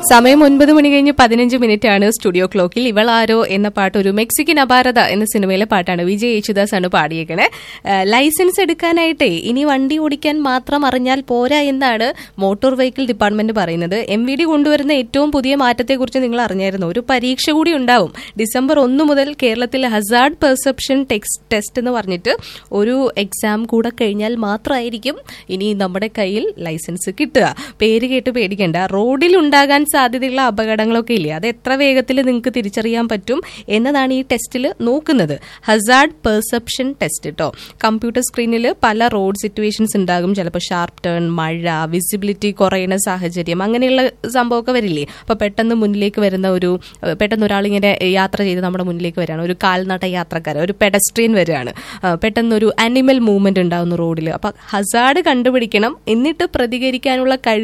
സമയം ഒൻപത് മണി കഴിഞ്ഞ് പതിനഞ്ച് മിനിറ്റ് ആണ് സ്റ്റുഡിയോ ക്ലോക്കിൽ ഇവൾ ആരോ എന്ന പാട്ട് ഒരു മെക്സിക്കൻ അപാരത എന്ന സിനിമയിലെ പാട്ടാണ് വിജയ് യേശുദാസ് ആണ് പാടിയേക്കണേ ഏഹ് ലൈസൻസ് എടുക്കാനായിട്ടേ ഇനി വണ്ടി ഓടിക്കാൻ മാത്രം അറിഞ്ഞാൽ പോരാ എന്നാണ് മോട്ടോർ വെഹിക്കിൾ ഡിപ്പാർട്ട്മെന്റ് പറയുന്നത് എം വി ഡി കൊണ്ടുവരുന്ന ഏറ്റവും പുതിയ മാറ്റത്തെക്കുറിച്ച് നിങ്ങൾ അറിഞ്ഞായിരുന്നു ഒരു പരീക്ഷ കൂടി ഉണ്ടാവും ഡിസംബർ ഒന്ന് മുതൽ കേരളത്തിൽ ഹസാർഡ് പെർസെപ്ഷൻ ടെസ്റ്റ് എന്ന് പറഞ്ഞിട്ട് ഒരു എക്സാം കൂടെ കഴിഞ്ഞാൽ മാത്രമായിരിക്കും ഇനി നമ്മുടെ കയ്യിൽ ലൈസൻസ് കിട്ടുക പേര് കേട്ട് പേടിക്കേണ്ട റോഡിൽ ഉണ്ടാകാൻ സാധ്യതയുള്ള അപകടങ്ങളൊക്കെ ഇല്ലേ അത് എത്ര വേഗത്തിൽ നിങ്ങൾക്ക് തിരിച്ചറിയാൻ പറ്റും എന്നതാണ് ഈ ടെസ്റ്റിൽ നോക്കുന്നത് ഹസാർഡ് പെർസെപ്ഷൻ ടെസ്റ്റ് കേട്ടോ കമ്പ്യൂട്ടർ സ്ക്രീനിൽ പല റോഡ് സിറ്റുവേഷൻസ് ഉണ്ടാകും ചിലപ്പോൾ ഷാർപ്പ് ടേൺ മഴ വിസിബിലിറ്റി കുറയുന്ന സാഹചര്യം അങ്ങനെയുള്ള സംഭവമൊക്കെ വരില്ലേ അപ്പൊ പെട്ടെന്ന് മുന്നിലേക്ക് വരുന്ന ഒരു ഏഹ് പെട്ടെന്ന് ഒരാൾ ഇങ്ങനെ യാത്ര ചെയ്ത് നമ്മുടെ മുന്നിലേക്ക് വരികയാണ് ഒരു കാൽനട യാത്രക്കാരൻ ഒരു പെഡസ്ട്രിയൻ വരികയാണ് ആ, പെട്ടെന്ന് ഒരു അനിമൽ മൂവ്മെന്റ് ഉണ്ടാകുന്നു റോഡിൽ അപ്പൊ ഹസാർഡ് കണ്ടുപിടിക്കണം എന്നിട്ട് പ്രതികരിക്കാനുള്ള കഴിവ്